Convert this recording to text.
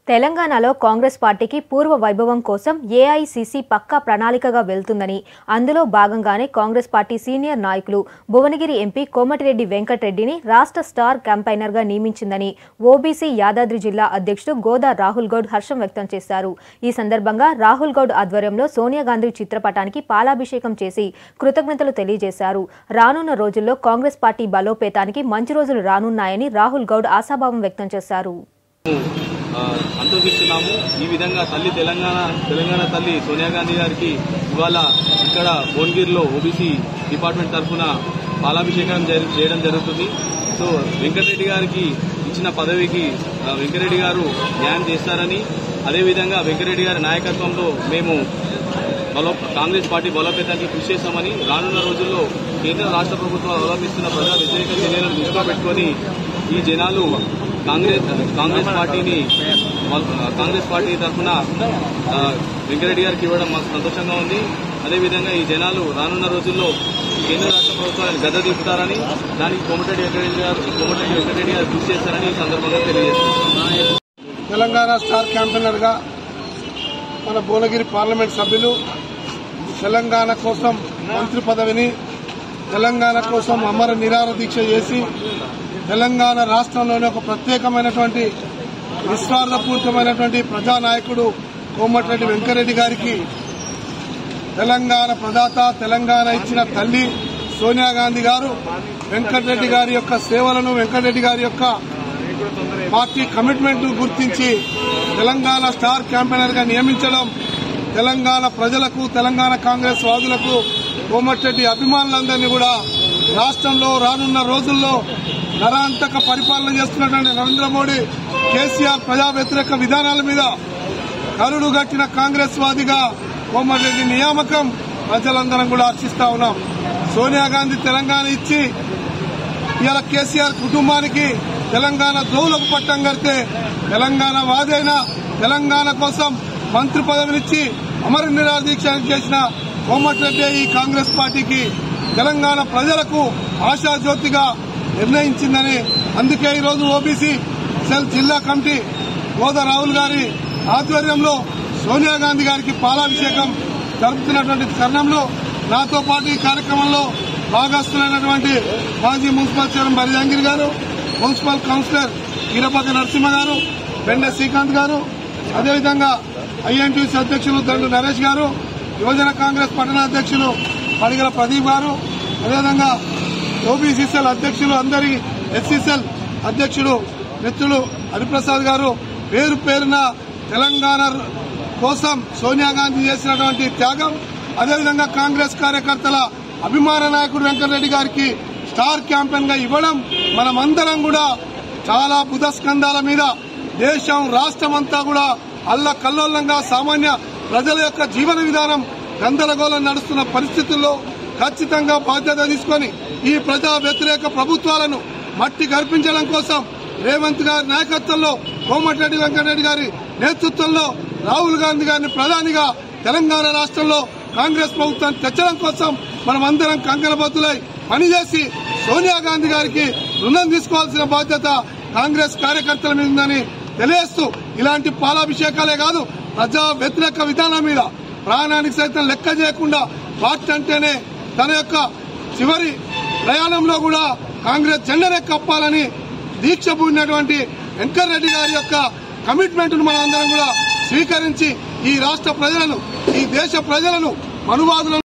తెలంగాణలో కాంగ్రెస్ పార్టీకి పూర్వ వైభవం కోసం ఏఐసీసీ పక్కా ప్రణాళికగా వెళ్తుందని అందులో భాగంగానే కాంగ్రెస్ పార్టీ సీనియర్ నాయకులు భువనగిరి ఎంపీ కోమటిరెడ్డి వెంకటరెడ్డిని రాష్ట్ర స్టార్ క్యాంపైనర్గా నియమించిందని ఓబీసీ యాదాద్రి జిల్లా అధ్యక్షుడు గోదా రాహుల్ గౌడ్ హర్షం వ్యక్తం చేశారు ఈ సందర్భంగా రాహుల్ గౌడ్ ఆధ్వర్యంలో సోనియా గాంధీ చిత్రపటానికి పాలాభిషేకం చేసి కృతజ్ఞతలు తెలియజేశారు రానున్న రోజుల్లో కాంగ్రెస్ పార్టీ బలోపేతానికి మంచి రోజులు రానున్నాయని రాహుల్ గౌడ్ ఆశాభావం వ్యక్తం చేశారు ఆ, సంతోషిస్తున్నాము ఈ విధంగా తల్లి తెలంగాణ తెలంగాణ తల్లి సోనియా గాంధీ గారికి ఇవాళ ఇక్కడ భువనగిరిలో ఓబీసీ డిపార్ట్మెంట్ తరఫున పాలాభిషేకం జరి- చేయడం జరుగుతుంది సో వెంకటరెడ్డి గారికి ఇచ్చిన పదవికి ఆ, వెంకటరెడ్డి గారు న్యాయం చేస్తారని అదేవిధంగా వెంకటరెడ్డి గారి నాయకత్వంలో మేము బలో కాంగ్రెస్ పార్టీ బలోపేతానికి కృషి చేస్తామని రానున్న రోజుల్లో కేంద్ర రాష్ట్ర ప్రభుత్వాలు అవలంబిస్తున్న ప్రజా వ్యతిరేక చర్యలను దృష్టిలో పెట్టుకొని ఈ జనాలు కాంగ్రెస్ కాంగ్రెస్ పార్టీని వాళ్ళ- కాంగ్రెస్ పార్టీ తరఫున ఆ, వెంకరెడ్డి గారికి ఇవ్వడం మాకు సంతోషంగా ఉంది అదేవిధంగా ఈ జనాలు రానున్న రోజుల్లో కేంద్ర రాష్ట్ర ప్రభుత్వాలను గద్ద దింపుతారని దానికి కోమటిరెడ్డి వెంకటరెడ్డి గారు కోమటిరెడ్డి వెంకటరెడ్డి గారు కృషి చేస్తారని ఈ సందర్భంగా తెలియజేస్తున్నారు తెలంగాణ స్టార్ క్యాంపెయినర్గా మన భువనగిరి పార్లమెంట్ సభ్యులు తెలంగాణ కోసం మంత్రి పదవిని తెలంగాణ కోసం అమర నిరార దీక్ష చేసి తెలంగాణ రాష్ట్రంలోని ఒక ప్రత్యేకమైనటువంటి నిస్వార్థపూరితమైనటువంటి ప్రజానాయకుడు కోమటిరెడ్డి వెంకరెడ్డి గారికి తెలంగాణ ప్రదాత తెలంగాణ ఇచ్చిన తల్లి సోనియా గాంధీ గారు వెంకటరెడ్డి గారి యొక్క సేవలను వెంకటరెడ్డి గారి యొక్క పార్టీ కమిట్మెంట్ గుర్తించి తెలంగాణ స్టార్ క్యాంపెయినర్ గా నియమించడం తెలంగాణ ప్రజలకు తెలంగాణ కాంగ్రెస్ వాదులకు కోమటిరెడ్డి అభిమానులందరినీ కూడా రాష్ట్రంలో రానున్న రోజుల్లో నరాంతక పరిపాలన చేస్తున్నటువంటి నరేంద్ర మోడీ కేసీఆర్ ప్రజా వ్యతిరేక విధానాల మీద కరుడు గట్టిన కాంగ్రెస్ వాదిగా కోమటిరెడ్డి నియామకం ప్రజలందరం కూడా హర్షిస్తా ఉన్నాం సోనియా గాంధీ తెలంగాణ ఇచ్చి ఇవాళ కేసీఆర్ కుటుంబానికి తెలంగాణ దోవులకు పట్టం కడితే తెలంగాణ వాదైన తెలంగాణ కోసం మంత్రి పదవినిచ్చి అమర నిరాహార దీక్ష చేసిన కోమటిరెడ్డి ఈ కాంగ్రెస్ పార్టీకి తెలంగాణ ప్రజలకు ఆశాజ్యోతిగా నిర్ణయించిందని అందుకే ఈరోజు ఓబీసీ సెల్ జిల్లా కమిటీ గోదా రాహుల్ గారి ఆధ్వర్యంలో సోనియా గాంధీ గారికి పాలాభిషేకం జరుపుతున్నటువంటి తరుణంలో నాతో పాటు ఈ కార్యక్రమంలో భాగస్తులైనటువంటి మాజీ మున్సిపల్ చైర్మన్ బరిజంగిరి గారు మున్సిపల్ కౌన్సిలర్ ఈరపక్క నరసింహ గారు బెండ శ్రీకాంత్ గారు అదేవిధంగా ఐఎన్టీసీ అధ్యక్షులు దండు నరేష్ గారు యువజన కాంగ్రెస్ పట్టణ అధ్యక్షులు పడిగల ప్రదీప్ గారు అదేవిధంగా ఓబీసీసీఎల్ అధ్యక్షులు అందరి ఎస్సీసీఎల్ అధ్యక్షుడు మిత్రులు హరిప్రసాద్ గారు పేరు పేరున తెలంగాణ కోసం సోనియా గాంధీ చేసినటువంటి త్యాగం అదేవిధంగా కాంగ్రెస్ కార్యకర్తల అభిమాన నాయకుడు వెంకటరెడ్డి గారికి స్టార్ క్యాంపెయిన్ గా ఇవ్వడం మనమందరం కూడా చాలా బుధస్కంధాల మీద దేశం రాష్ట్రం అంతా కూడా అల్ల కల్లోలంగా సామాన్య ప్రజల యొక్క జీవన విధానం గందరగోళం నడుస్తున్న పరిస్థితుల్లో ఖచ్చితంగా బాధ్యత తీసుకొని ఈ ప్రజా వ్యతిరేక ప్రభుత్వాలను మట్టి గర్పించడం కోసం రేవంత్ గారి నాయకత్వంలో కోమటిరెడ్డి వెంకటరెడ్డి గారి నేతృత్వంలో రాహుల్ గాంధీ గారిని ప్రధానిగా తెలంగాణ రాష్ట్రంలో కాంగ్రెస్ ప్రభుత్వాన్ని తెచ్చడం కోసం మనం అందరం కంకణబద్దులై పనిచేసి సోనియా గాంధీ గారికి రుణం తీసుకోవాల్సిన బాధ్యత కాంగ్రెస్ కార్యకర్తల మీద ఉందని తెలియజేస్తూ ఇలాంటి పాలాభిషేకాలే కాదు ప్రజా వ్యతిరేక విధానం మీద ప్రాణానికి సైతం లెక్క చేయకుండా పార్టీ అంటేనే తన యొక్క చివరి ప్రయాణంలో కూడా కాంగ్రెస్ జెండనే కప్పాలని దీక్ష పూడినటువంటి వెంకటరెడ్డి గారి యొక్క కమిట్మెంట్ ను మనం అందరం కూడా స్వీకరించి ఈ రాష్ట్ర ప్రజలను ఈ దేశ ప్రజలను మనువాదులను